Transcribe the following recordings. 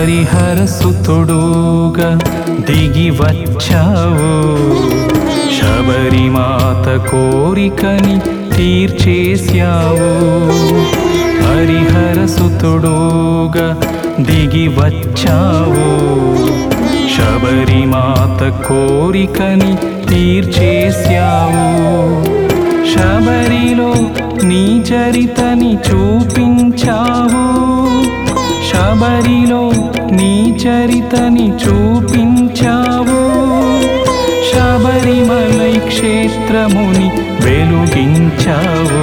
హరిహర సుతుడుగా దిగి వచ్చావు శబరిమాత కోరికని తీర్చేశావు హరిహర సుతుడుగా దిగి వచ్చావు శబరిమాత కోరికని తీర్చేశావు శబరిలో నీ చరితని చూపించావు శబరిలో నీ చరితని చూపించావు శబరిమలై క్షేత్రముని వెలుగించావు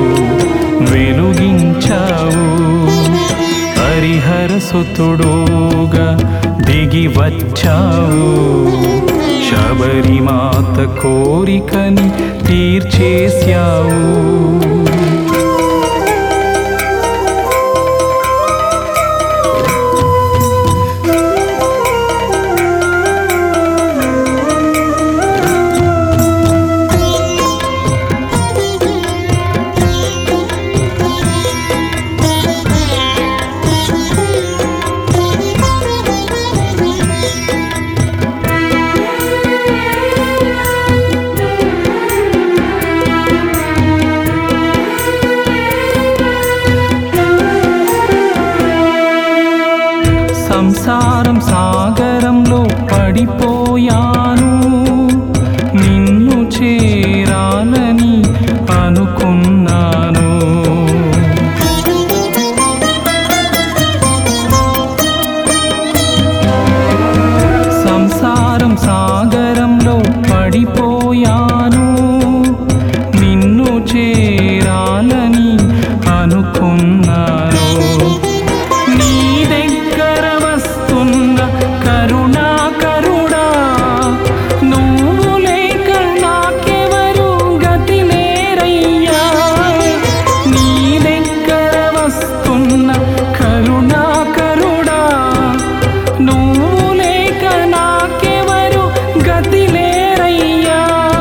వెలుగించావు హరిహర సుతుడుగా దిగి వచ్చావు శబరిమాత కోరికని తీర్చేశావు సంసారం సాగరంలో పడిపోయాను నిన్ను చేరాలని అనుకున్నాను సంసారం సాగరంలో పడిపోయాను నిన్ను చేరాలని అనుకున్నాను నీ దగ్గర వస్తున్న కరుణా కరుడా నువ్వు లేక నాకెవరు గతి లేరయ్యా నీ దగ్గర వస్తున్న కరుణా కరుడా నువ్వు లేక నాకెవరు గతి లేరయ్యా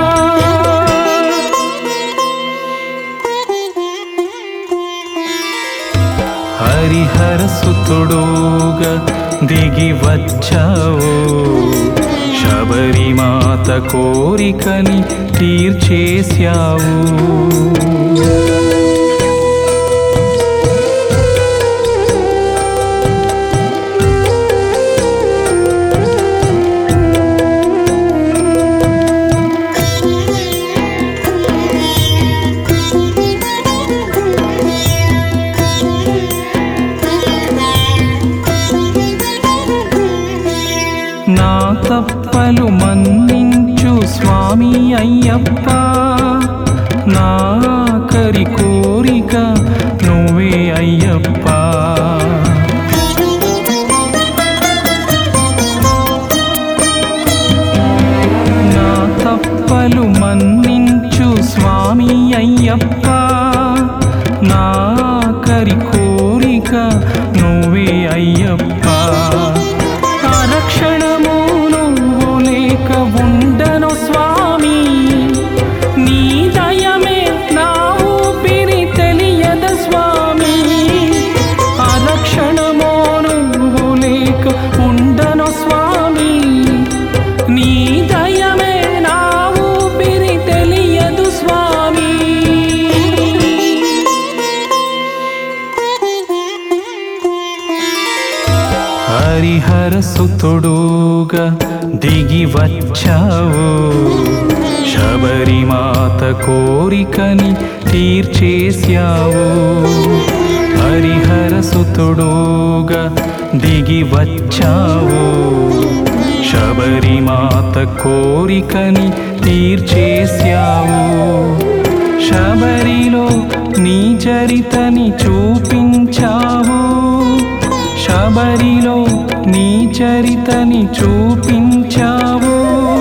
హరిహర సుతుడుగా దిగి వచ్చావు శబరిమాత కోరికని తీర్చేశావు నా తప్పలు మన్నించు స్వామి అయ్యప్ప నా కరి కోరిక నువ్వే అయ్యప్ప నా తప్పలు మన్నించు స్వామి అయ్యప్ప నా కరి కోరిక నువ్వే అయ్యప్ప ఆరక్షణము నువ్వు లేక ఉండను స్వామి నీ దయమే నా ఊపిరి తెలియద స్వామి ఆరక్షణము నువ్వు లేక ఉండను స్వామి నీ దయమే నా ఊపిరి తెలియదు స్వామి హరిహర సుతుడుగా దిగి వచ్చావు శబరిమాత కోరికని తీర్చేశావు హరిహర సుతుడుగా దిగి వచ్చావు శబరిమాత కోరికని తీర్చేశావు శబరిలో నీ చరితని చూపించావు శబరిలో నీ చరితని చూపించావు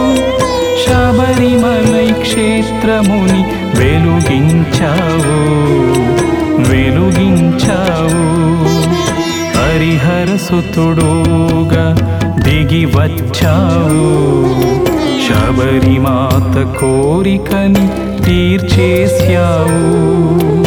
శబరిమలై క్షేత్రముని వెలుగించావు వెలుగించావు హరిహర సుతుడుగా దిగి వచ్చావు శబరిమాత కోరికని తీర్చేశావు